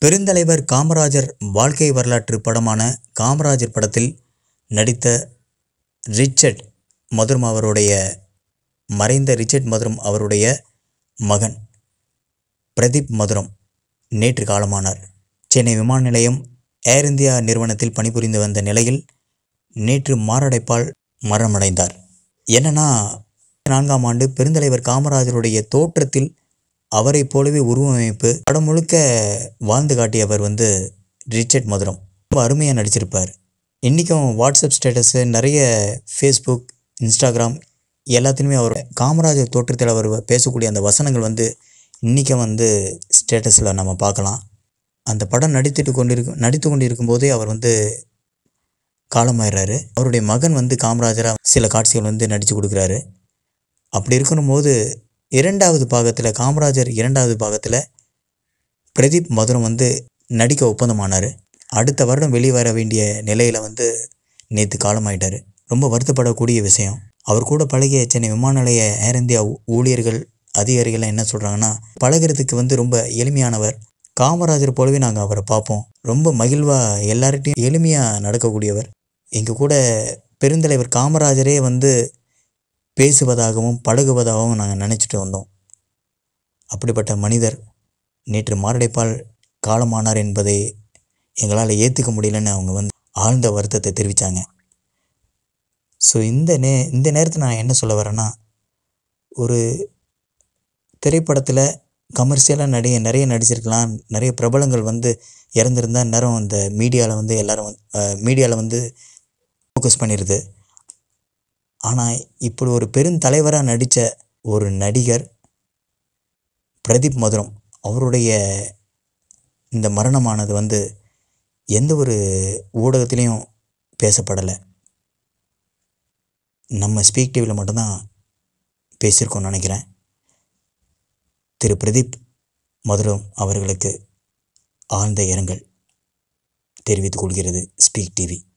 பெருந்தலைவர் காமராஜர் வாழ்க்கை வரலாற்று படமான காமராஜர் படத்தில் நடித்த ரிச்சர்ட் மதுரம் அவருடைய மறைந்த ரிச்சர்ட் மதுரம் அவருடைய மகன் பிரதீப் மதுரம் நேற்று காலமானார் சென்னை விமான நிலையம் ஏர் இந்தியா நிறுவனத்தில் பணிபுரிந்து வந்த நிலையில் நேற்று மாரடைப்பால் மரணமடைந்தார் என்னன்னா நான்காம் ஆண்டு பெருந்தலைவர் காமராஜருடைய தோற்றத்தில் அவரைப் போலவே உருவமைப்பு படம் முழுக்க வாழ்ந்து காட்டியவர் வந்து ரிச்சர்ட் மதுரம் ரொம்ப அருமையாக நடிச்சிருப்பார் இன்றைக்கும் வாட்ஸ்அப் ஸ்டேட்டஸு நிறைய ஃபேஸ்புக் இன்ஸ்டாகிராம் எல்லாத்துலேயுமே அவர் காமராஜர் தோற்றத்தில் அவர் பேசக்கூடிய அந்த வசனங்கள் வந்து இன்றைக்கும் வந்து ஸ்டேட்டஸில் நம்ம பார்க்கலாம் அந்த படம் நடித்துட்டு கொண்டிருக்கும் நடித்து கொண்டிருக்கும் போதே அவர் வந்து காலமாயிடுறாரு அவருடைய மகன் வந்து காமராஜராக சில காட்சிகள் வந்து நடித்து கொடுக்குறாரு அப்படி இருக்கணும்போது இரண்டாவது பாகத்தில் காமராஜர் இரண்டாவது பாகத்தில் பிரதீப் மதுரம் வந்து நடிக்க ஒப்பந்தமானார் அடுத்த வருடம் வெளிவர வேண்டிய நிலையில் வந்து நேற்று காலமாயிட்டார் ரொம்ப வருத்தப்படக்கூடிய விஷயம் அவர் கூட பழகிய சென்னை விமான நிலைய ஏர் இந்தியா ஊ- ஊழியர்கள் அதிகாரிகள்லாம் என்ன சொல்கிறாங்கன்னா பழகுறதுக்கு வந்து ரொம்ப எளிமையானவர் காமராஜர் போலவே நாங்கள் அவரை பார்ப்போம் ரொம்ப மகிழ்வாக எல்லார்கிட்டையும் எளிமையாக நடக்கக்கூடியவர் எங்கள் கூட பெருந்தலைவர் காமராஜரே வந்து பேசுவதாகவும் பழகுவதாகவும் நாங்கள் நினச்சிட்டு வந்தோம் அப்படிப்பட்ட மனிதர் நேற்று மாரடைப்பால் காலமானார் என்பதை எங்களால் ஏற்றுக்க முடியலன்னு அவங்க வந்து ஆழ்ந்த வருத்தத்தை தெரிவித்தாங்க ஸோ இந்த நே இந்த நேரத்தில் நான் என்ன சொல்ல வரேன்னா ஒரு திரைப்படத்தில் கமர்ஷியலாக நடிகை நிறைய நடிச்சிருக்கலாம் நிறைய பிரபலங்கள் வந்து இறந்துருந்தா நேரம் இந்த மீடியாவில் வந்து எல்லாரும் மீடியாவில் வந்து ஃபோக்கஸ் பண்ணிடுது ஆனால் இப்படி ஒரு பெருந்தலைவராக நடித்த ஒரு நடிகர் பிரதீப் மதுரம் அவருடைய இந்த மரணமானது வந்து எந்த ஒரு ஊடகத்திலையும் பேசப்படலை நம்ம ஸ்பீக் டிவியில் மட்டும்தான் பேசியிருக்கோம்னு நினைக்கிறேன் திரு பிரதீப் மதுரம் அவர்களுக்கு ஆழ்ந்த இரங்கல் தெரிவித்துக் கொள்கிறது ஸ்பீக் டிவி